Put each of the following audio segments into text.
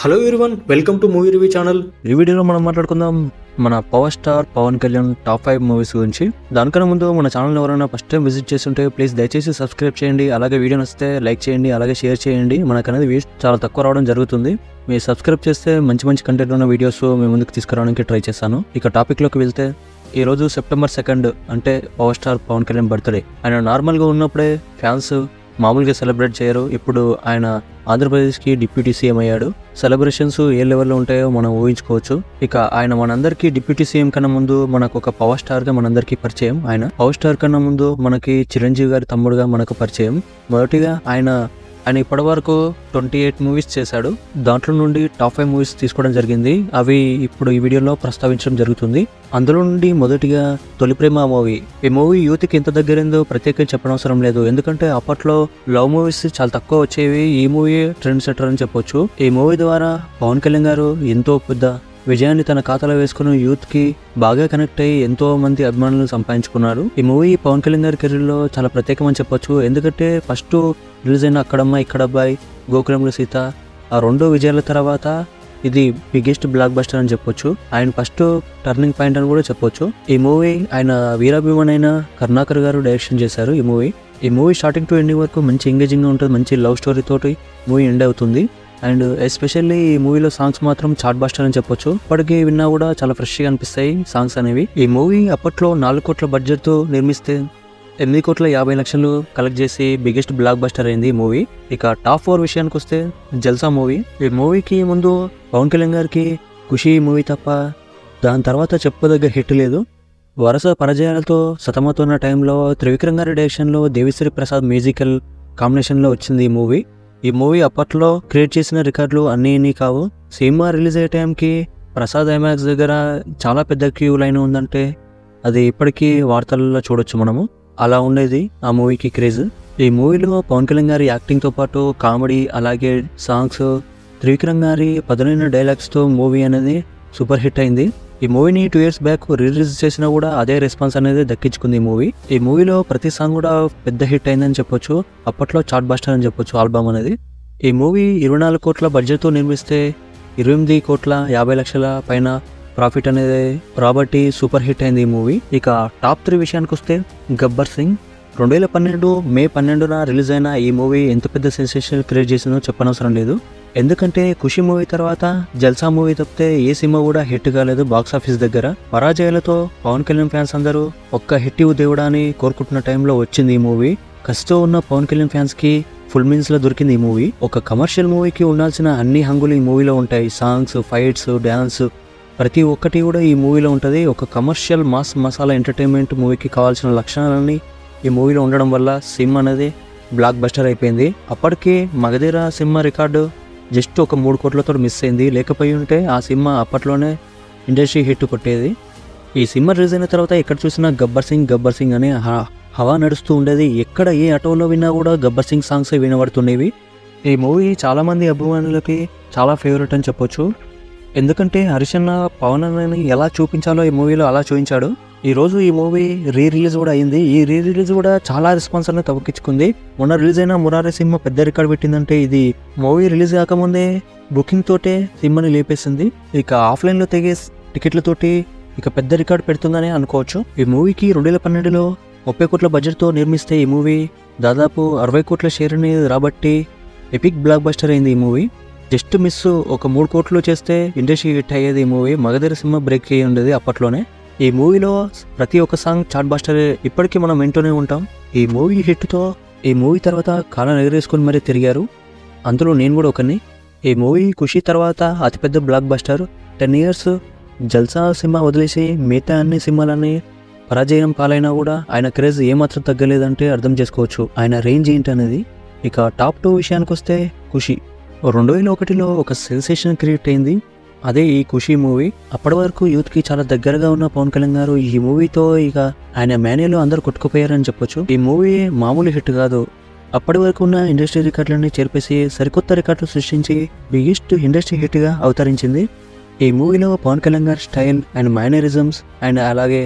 hello everyone welcome to movie review channel ఈ వీడియోలో మనం మాట్లాడుకుందాం మన power star Pawan Kalyan top five movies గురించి దానికన్నా ముందు మన ఛానల్ ఎవరైనా ఫస్ట్ టైం విజిట్ చేస్తుంటే ప్లీజ్ దయచేసి సబ్స్క్రైబ్ చేయండి అలాగే వీడియో నచ్చితే లైక్ చేయండి అలాగే షేర్ చేయండి మనకు అనేది వ్యూస్ చాలా తక్కువ రావడం జరుగుతుంది మీరు సబ్స్క్రైబ్ చేస్తే మంచి మంచి కంటెంట్ ఉన్న వీడియోస్ మీ ముందుకు తీసుకురావడానికి ట్రై చేస్తాను ఇక టాపిక్లోకి వెళ్తే ఈ రోజు సెప్టెంబర్ సెకండ్ అంటే power star Pawan Kalyan birthday ఆయన నార్మల్గా ఉన్నప్పుడే ఫ్యాన్స్ మామూలుగా సెలబ్రేట్ చేయరు ఇప్పుడు ఆయన ఆంధ్రప్రదేశ్కి డిప్యూటీ సీఎం అయ్యాడు సెలబ్రేషన్స్ ఏ లెవెల్లో ఉంటాయో మనం ఊహించుకోవచ్చు ఇక ఆయన మనందరికీ డిప్యూటీ సీఎం కన్నా ముందు మనకు ఒక పవర్ స్టార్ గా మనందరికీ పరిచయం ఆయన పవర్ స్టార్ కన్నా ముందు మనకి చిరంజీవి గారి తమ్ముడుగా మనకు పరిచయం మొదటిగా ఆయన ఆయన ఇప్పటివరకు ట్వంటీ ఎయిట్ మూవీస్ చేశాడు దాంట్లో నుండి టాప్ ఫైవ్ మూవీస్ తీసుకోవడం జరిగింది అవి ఇప్పుడు ఈ వీడియోలో ప్రస్తావించడం జరుగుతుంది అందులో నుండి మొదటిగా తొలి ప్రేమ మూవీ ఈ మూవీ యూత్కి ఎంత దగ్గరైందో ప్రత్యేకంగా చెప్పనవసరం లేదు ఎందుకంటే అప్పట్లో లవ్ మూవీస్ చాలా తక్కువ వచ్చేవి ఈ మూవీ ట్రెండ్ సెటర్ అని చెప్పొచ్చు ఈ మూవీ ద్వారా పవన్ కళ్యాణ్ గారు ఎంతో పెద్ద విజయాన్ని తన ఖాతాలో వేసుకుని యూత్ కి బాగా కనెక్ట్ అయ్యి ఎంతో మంది అభిమానులు సంపాదించుకున్నారు ఈ మూవీ పవన్ కళ్యాణ్ గారి కెరీర్ లో చాలా ప్రత్యేకమని చెప్పొచ్చు ఎందుకంటే ఫస్ట్ రిలీజ్ అయిన అక్కడమ్మ ఇక్కడ అబ్బాయి గోకులంలో సీత ఆ రెండో విజయాల తర్వాత ఇది బిగ్గెస్ట్ బ్లాక్ బస్టర్ అని చెప్పొచ్చు ఆయన ఫస్ట్ టర్నింగ్ పాయింట్ అని కూడా చెప్పొచ్చు ఈ మూవీ ఆయన వీరాభిమాన్ అయిన కరుణాకర్ గారు డైరెక్షన్ చేశారు ఈ మూవీ ఈ మూవీ స్టార్టింగ్ టు ఎండింగ్ వరకు మంచి ఎంగేజింగ్ గా ఉంటుంది మంచి లవ్ స్టోరీ తోటి మూవీ ఎండ్ అవుతుంది అండ్ ఎస్పెషల్లీ ఈ మూవీలో సాంగ్స్ మాత్రం చాట్ బాస్టర్ అని చెప్పొచ్చు ఇప్పటికీ విన్నా కూడా చాలా ఫ్రెష్ గా అనిపిస్తాయి సాంగ్స్ అనేవి ఈ మూవీ అప్పట్లో నాలుగు కోట్ల బడ్జెట్ తో నిర్మిస్తే ఎనిమిది కోట్ల యాభై లక్షలు కలెక్ట్ చేసి బిగ్గెస్ట్ బ్లాక్ బస్టర్ అయింది ఈ మూవీ ఇక టాప్ ఫోర్ విషయానికి వస్తే జల్సా మూవీ ఈ మూవీకి ముందు పవన్ కళ్యాణ్ గారికి ఖుషి మూవీ తప్ప దాని తర్వాత చెప్పుకోదగ్గ హిట్ లేదు వరుస పరాజయాలతో సతమతోన్న టైంలో త్రివిక్రమ్ గారి డైరెక్షన్లో దేవిశ్రీ ప్రసాద్ మ్యూజికల్ కాంబినేషన్లో వచ్చింది ఈ మూవీ ఈ మూవీ అప్పట్లో క్రియేట్ చేసిన రికార్డులు అన్నీ ఇన్ని కావు సినిమా రిలీజ్ అయ్యే టైంకి ప్రసాద్ ఐమాక్స్ దగ్గర చాలా పెద్ద క్యూ లైన్ ఉందంటే అది ఇప్పటికీ వార్తల్లో చూడొచ్చు మనము అలా ఉండేది ఆ మూవీకి క్రేజ్ ఈ మూవీలో పవన్ కళ్యాణ్ గారి యాక్టింగ్తో పాటు కామెడీ అలాగే సాంగ్స్ త్రివిక్రమ్ గారి పదునైన డైలాగ్స్తో మూవీ అనేది సూపర్ హిట్ అయింది ఈ మూవీని టూ ఇయర్స్ బ్యాక్ రిలీజ్ చేసినా కూడా అదే రెస్పాన్స్ అనేది దక్కించుకుంది ఈ మూవీ ఈ మూవీలో ప్రతి సాంగ్ కూడా పెద్ద హిట్ అయిందని చెప్పొచ్చు అప్పట్లో చాట్ బాస్టర్ అని చెప్పొచ్చు ఆల్బమ్ అనేది ఈ మూవీ ఇరవై నాలుగు కోట్ల బడ్జెట్తో నిర్మిస్తే ఇరవై ఎనిమిది కోట్ల యాభై లక్షల పైన ప్రాఫిట్ అనేది రాబట్టి సూపర్ హిట్ అయింది ఈ మూవీ ఇక టాప్ త్రీ విషయానికి వస్తే గబ్బర్ సింగ్ రెండు వేల పన్నెండు మే పన్నెండున రిలీజ్ అయిన ఈ మూవీ ఎంత పెద్ద సెన్సేషన్ క్రియేట్ చేసిందో చెప్పనవసరం లేదు ఎందుకంటే ఖుషి మూవీ తర్వాత జల్సా మూవీ తప్పితే ఏ సినిమా కూడా హిట్ కాలేదు బాక్స్ ఆఫీస్ దగ్గర పరాజయాలతో పవన్ కళ్యాణ్ ఫ్యాన్స్ అందరూ ఒక్క హిట్ ఇవ్వు దేవుడా అని కోరుకుంటున్న టైంలో వచ్చింది ఈ మూవీ కసితో ఉన్న పవన్ కళ్యాణ్ ఫ్యాన్స్ కి ఫుల్ మీన్స్ లో దొరికింది ఈ మూవీ ఒక కమర్షియల్ మూవీకి ఉండాల్సిన అన్ని హంగులు ఈ మూవీలో ఉంటాయి సాంగ్స్ ఫైట్స్ డ్యాన్స్ ప్రతి ఒక్కటి కూడా ఈ మూవీలో ఉంటుంది ఒక కమర్షియల్ మాస్ మసాలా ఎంటర్టైన్మెంట్ మూవీకి కావాల్సిన లక్షణాలన్నీ ఈ మూవీలో ఉండడం వల్ల సినిమా అనేది బ్లాక్ బస్టర్ అయిపోయింది అప్పటికి మగధీర సినిమా రికార్డు జస్ట్ ఒక మూడు కోట్లతో మిస్ అయింది లేకపోయి ఉంటే ఆ సినిమా అప్పట్లోనే ఇండస్ట్రీ హిట్ కొట్టేది ఈ సినిమా రిలీజ్ అయిన తర్వాత ఎక్కడ చూసినా గబ్బర్ సింగ్ గబ్బర్ సింగ్ అనే హ- హవా నడుస్తూ ఉండేది ఎక్కడ ఏ ఆటోలో విన్నా కూడా గబ్బర్ సింగ్ సాంగ్స్ వినబడుతుండేవి ఈ మూవీ చాలా మంది అభిమానులకి చాలా ఫేవరెట్ అని చెప్పొచ్చు ఎందుకంటే హరిశన్న పవన్ అన్నని ఎలా చూపించాలో ఈ మూవీలో అలా చూపించాడు ఈ రోజు ఈ మూవీ రీ రిలీజ్ కూడా అయింది ఈ రీ రిలీజ్ కూడా చాలా రెస్పాన్స్ అనేది తవ్వకించుకుంది మొన్న రిలీజ్ అయిన మురారి సినిమా పెద్ద రికార్డ్ పెట్టిందంటే ఇది మూవీ రిలీజ్ కాకముందే బుకింగ్ తోటే సినిమాని లేపేసింది ఇక ఆఫ్లైన్ లో తెగే టికెట్లతోటి ఇక పెద్ద రికార్డ్ పెడుతుందని అనుకోవచ్చు ఈ మూవీకి రెండు వేల పన్నెండులో ముప్పై కోట్ల బడ్జెట్తో నిర్మిస్తే ఈ మూవీ దాదాపు అరవై కోట్ల షేర్ని రాబట్టి ఎపిక్ బ్లాక్ బస్టర్ అయింది ఈ మూవీ జస్ట్ మిస్ ఒక మూడు కోట్లు చేస్తే ఇండస్ట్రీ హిట్ అయ్యేది ఈ మూవీ మగధీర సినిమా బ్రేక్ అయ్యి ఉండేది అప్పట్లోనే ఈ మూవీలో ప్రతి ఒక్క సాంగ్ చాట్ బాస్టర్ ఇప్పటికీ మనం వింటూనే ఉంటాం ఈ మూవీ హిట్తో ఈ మూవీ తర్వాత కాలం ఎగరేసుకొని మరీ తిరిగారు అందులో నేను కూడా ఒకరిని ఈ మూవీ ఖుషి తర్వాత అతిపెద్ద blockbuster ten years Jalsa సినిమా వదిలేసి మిగతా అన్ని సినిమాలన్నీ పరాజయం పాలైనా కూడా ఆయన క్రేజ్ ఏమాత్రం తగ్గలేదంటే అర్థం చేసుకోవచ్చు ఆయన రేంజ్ ఏంటి అనేది ఇక టాప్ టూ విషయానికి వస్తే ఖుషి రెండు వేల ఒకటిలో ఒక సెన్సేషన్ క్రియేట్ అయింది అదే ఈ ఖుషి మూవీ అప్పటి వరకు యూత్ కి చాలా దగ్గరగా ఉన్న పవన్ కళ్యాణ్ గారు ఈ మూవీతో ఇక ఆయన మేనేలో అందరూ కొట్టుకుపోయారని చెప్పొచ్చు ఈ మూవీ మామూలు హిట్ కాదు అప్పటి వరకు ఉన్న ఇండస్ట్రీ రికార్డులన్నీ చేర్పేసి సరికొత్త రికార్డులు సృష్టించి బిగ్గెస్ట్ ఇండస్ట్రీ హిట్ గా అవతరించింది ఈ మూవీలో పవన్ కళ్యాణ్ గారి స్టైల్ అండ్ మేనరిజమ్స్ అండ్ అలాగే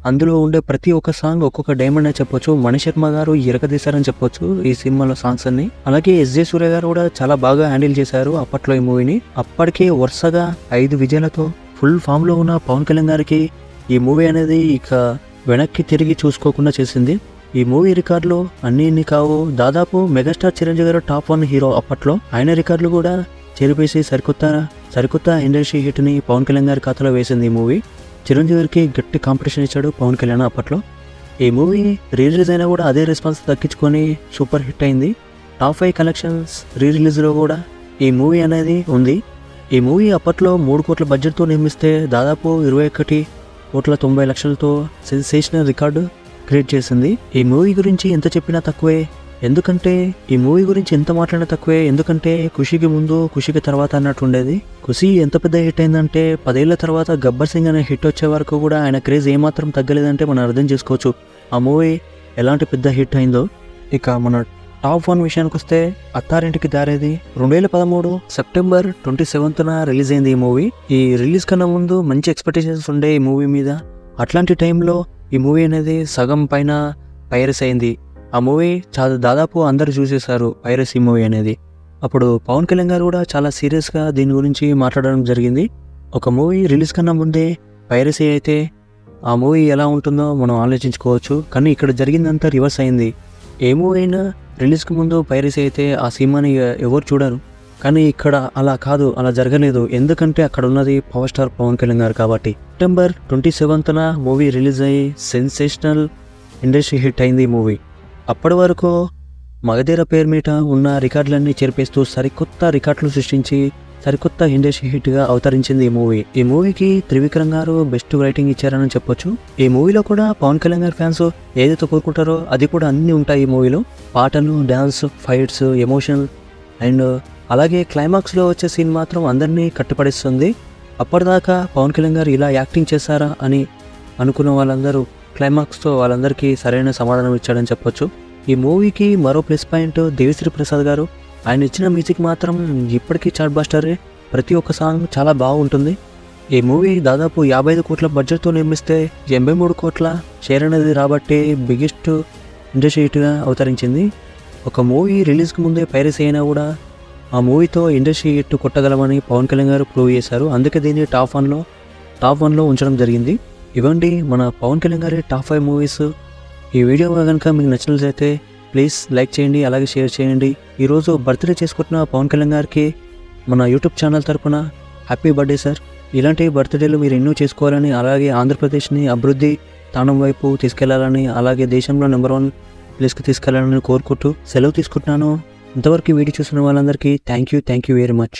అందులో ఉండే ప్రతి ఒక్క సాంగ్ ఒక్కొక్క డైమండ్ అని చెప్పొచ్చు మణి శర్మ గారు ఇరకదీశారని చెప్పొచ్చు ఈ సినిమాలో సాంగ్స్ అన్ని అలాగే ఎస్ జే సూర్య గారు కూడా చాలా బాగా హ్యాండిల్ చేశారు అప్పట్లో ఈ మూవీని అప్పటికే వరుసగా ఐదు విజయాలతో ఫుల్ ఫామ్ లో ఉన్న పవన్ కళ్యాణ్ గారికి ఈ మూవీ అనేది ఇక వెనక్కి తిరిగి చూసుకోకుండా చేసింది ఈ మూవీ రికార్డులు అన్ని ఇన్ని కావు దాదాపు మెగాస్టార్ చిరంజీవి గారు టాప్ వన్ హీరో అప్పట్లో ఆయన రికార్డులు కూడా చెరిపేసి సరికొత్త సరికొత్త ఇండస్ట్రీ హిట్ ని పవన్ కళ్యాణ్ గారి ఖాతాలో వేసింది ఈ మూవీ చిరంజీవి గారికి గట్టి కాంపిటీషన్ ఇచ్చాడు పవన్ కళ్యాణ్ అప్పట్లో ఈ మూవీ రీ రిలీజ్ అయినా కూడా అదే రెస్పాన్స్ దక్కించుకొని సూపర్ హిట్ అయింది టాప్ ఫైవ్ కలెక్షన్స్ రీ రిలీజ్లో కూడా ఈ మూవీ అనేది ఉంది ఈ మూవీ అప్పట్లో మూడు కోట్ల బడ్జెట్తో నిర్మిస్తే దాదాపు ఇరవై ఒకటి కోట్ల తొంభై లక్షలతో సెన్సేషనల్ రికార్డు క్రియేట్ చేసింది ఈ మూవీ గురించి ఎంత చెప్పినా తక్కువే ఎందుకంటే ఈ మూవీ గురించి ఎంత మాట్లాడినా తక్కువే ఎందుకంటే ఖుషికి ముందు ఖుషికి తర్వాత అన్నట్టు ఉండేది ఖుషి ఎంత పెద్ద హిట్ అయిందంటే పదేళ్ల తర్వాత గబ్బర్ సింగ్ అనే హిట్ వచ్చే వరకు కూడా ఆయన క్రేజ్ ఏమాత్రం తగ్గలేదంటే మనం అర్థం చేసుకోవచ్చు ఆ మూవీ ఎలాంటి పెద్ద హిట్ అయిందో ఇక మన టాప్ వన్ విషయానికి వస్తే అత్తారింటికి దారేది రెండు వేల పదమూడు సెప్టెంబర్ ట్వంటీ సెవెంత్న రిలీజ్ అయింది ఈ మూవీ ఈ రిలీజ్ కన్నా ముందు మంచి ఎక్స్పెక్టేషన్స్ ఉండే ఈ మూవీ మీద అట్లాంటి టైంలో ఈ మూవీ అనేది సగం పైన పైరస్ అయింది ఆ మూవీ చాలా దాదాపు అందరు చూసేశారు పైరసీ మూవీ అనేది అప్పుడు పవన్ కళ్యాణ్ గారు కూడా చాలా సీరియస్గా దీని గురించి మాట్లాడడం జరిగింది ఒక మూవీ రిలీజ్ కన్నా ముందే పైరసీ అయితే ఆ మూవీ ఎలా ఉంటుందో మనం ఆలోచించుకోవచ్చు కానీ ఇక్కడ జరిగిందంతా రివర్స్ అయింది ఏ మూవీ అయినా రిలీజ్కి ముందు పైరసీ అయితే ఆ సినిమాని ఎవరు చూడరు కానీ ఇక్కడ అలా కాదు అలా జరగలేదు ఎందుకంటే అక్కడ ఉన్నది పవర్ స్టార్ పవన్ కళ్యాణ్ గారు కాబట్టి సెప్టెంబర్ ట్వంటీ సెవెంత్న మూవీ రిలీజ్ అయ్యి సెన్సేషనల్ ఇండస్ట్రీ హిట్ అయింది ఈ మూవీ అప్పటి వరకు మగధీర పేరు మీద ఉన్న రికార్డులన్నీ చేర్పేస్తూ సరికొత్త రికార్డులు సృష్టించి సరికొత్త ఇండస్ట్రీ హిట్గా అవతరించింది ఈ మూవీ ఈ మూవీకి త్రివిక్రమ్ గారు బెస్ట్ రైటింగ్ ఇచ్చారని చెప్పొచ్చు ఈ మూవీలో కూడా పవన్ కళ్యాణ్ గారి ఫ్యాన్స్ ఏదైతే కోరుకుంటారో అది కూడా అన్నీ ఉంటాయి ఈ మూవీలో పాటలు డ్యాన్స్ ఫైట్స్ ఎమోషన్ అండ్ అలాగే క్లైమాక్స్లో వచ్చే సీన్ మాత్రం అందరినీ కట్టుపడిస్తుంది అప్పటిదాకా పవన్ కళ్యాణ్ గారు ఇలా యాక్టింగ్ చేశారా అని అనుకున్న వాళ్ళందరూ క్లైమాక్స్తో వాళ్ళందరికీ సరైన సమాధానం ఇచ్చాడని చెప్పొచ్చు ఈ మూవీకి మరో ప్లస్ పాయింట్ దేవిశ్రీ ప్రసాద్ గారు ఆయన ఇచ్చిన మ్యూజిక్ మాత్రం ఇప్పటికీ చాట్ బాస్టరే ప్రతి ఒక్క సాంగ్ చాలా బాగుంటుంది ఈ మూవీ దాదాపు యాభై ఐదు కోట్ల బడ్జెట్తో నిర్మిస్తే ఎనభై మూడు కోట్ల షేర్ అనేది రాబట్టే బిగ్గెస్ట్ ఇండస్ట్రీ హిట్గా అవతరించింది ఒక మూవీ రిలీజ్కి ముందే పైరసీ అయినా కూడా ఆ మూవీతో ఇండస్ట్రీ హిట్ కొట్టగలమని పవన్ కళ్యాణ్ గారు ప్రూవ్ చేశారు అందుకే దీన్ని టాప్ వన్లో టాప్ వన్లో ఉంచడం జరిగింది ఇవ్వండి మన పవన్ కళ్యాణ్ గారి టాప్ ఫైవ్ మూవీస్ ఈ వీడియో కనుక మీకు నచ్చినట్లయితే ప్లీజ్ లైక్ చేయండి అలాగే షేర్ చేయండి ఈరోజు బర్త్డే చేసుకుంటున్న పవన్ కళ్యాణ్ గారికి మన యూట్యూబ్ ఛానల్ తరపున హ్యాపీ బర్త్డే సార్ ఇలాంటి బర్త్డేలు మీరు ఎన్నో చేసుకోవాలని అలాగే ఆంధ్రప్రదేశ్ని అభివృద్ధి స్థానం వైపు తీసుకెళ్లాలని అలాగే దేశంలో నెంబర్ వన్ ప్లేస్కి తీసుకెళ్లాలని కోరుకుంటూ సెలవు తీసుకుంటున్నాను ఇంతవరకు ఈ వీడియో చూసిన వాళ్ళందరికీ thank you thank you very much